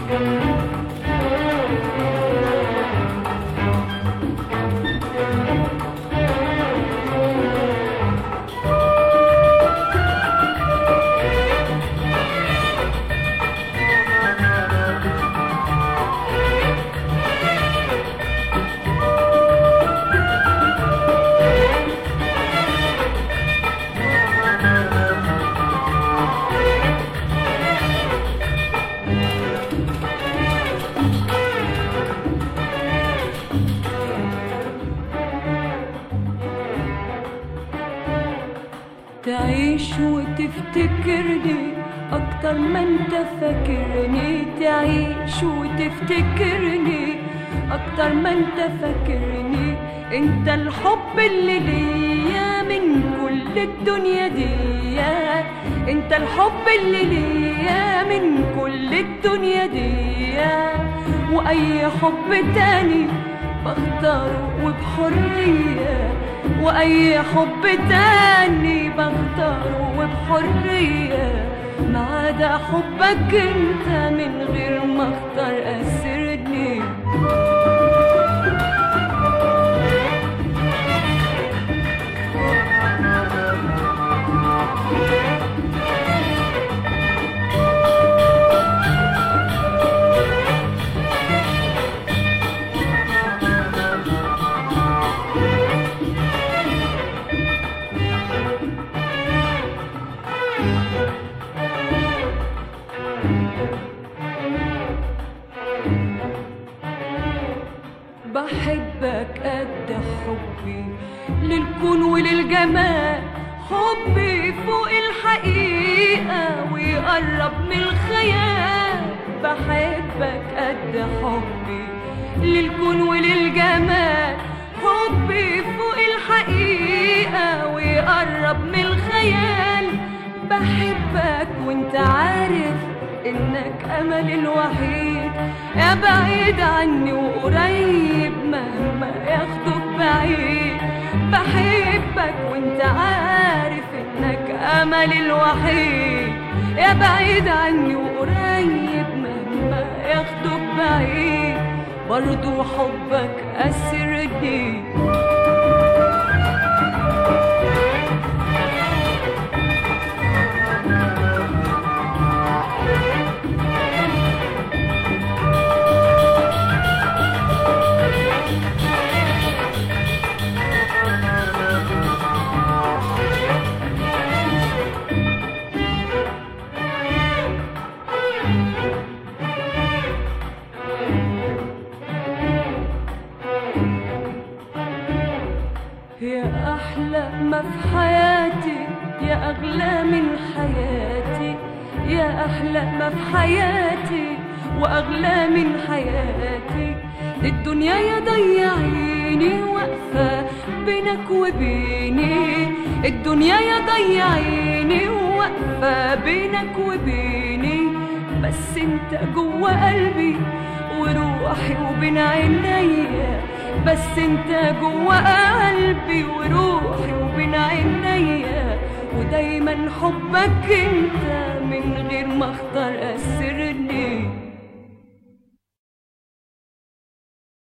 تعيش وتفتكرني أكتر ما انت فاكرني تعيش وتفتكرني أكتر ما انت فاكرني انت الحب اللي ليا من كل الدنيا دي انت الحب اللي ليا من كل الدنيا دي وأي حب تاني بختاره وبحرية وأي حب تاني بختاره وبحرية ما عدا حبك انت من غير ما اختار أسرني بحبك قد حبي للكون وللجمال حبي فوق الحقيقة ويقرب من الخيال بحبك قد حبي للكون وللجمال حبي فوق الحقيقة ويقرب من الخيال بحبك وانت عارف انك امل الوحيد يا بعيد عني وقريب مهما ياخدك بعيد بحبك وانت عارف انك امل الوحيد يا بعيد عني وقريب مهما ياخدك بعيد برضو حبك اسرني يا أحلى ما في حياتي يا أغلى من حياتي يا أحلى ما في حياتي وأغلى من حياتي الدنيا يا ضيعيني واقفة بينك وبيني الدنيا يا ضيعيني واقفة بينك وبيني بس انت جوا قلبي وروحي وبين عينيا بس انت جوا قلبي وروحي وبين عينيا ودايما حبك انت من غير ما اختار اسرني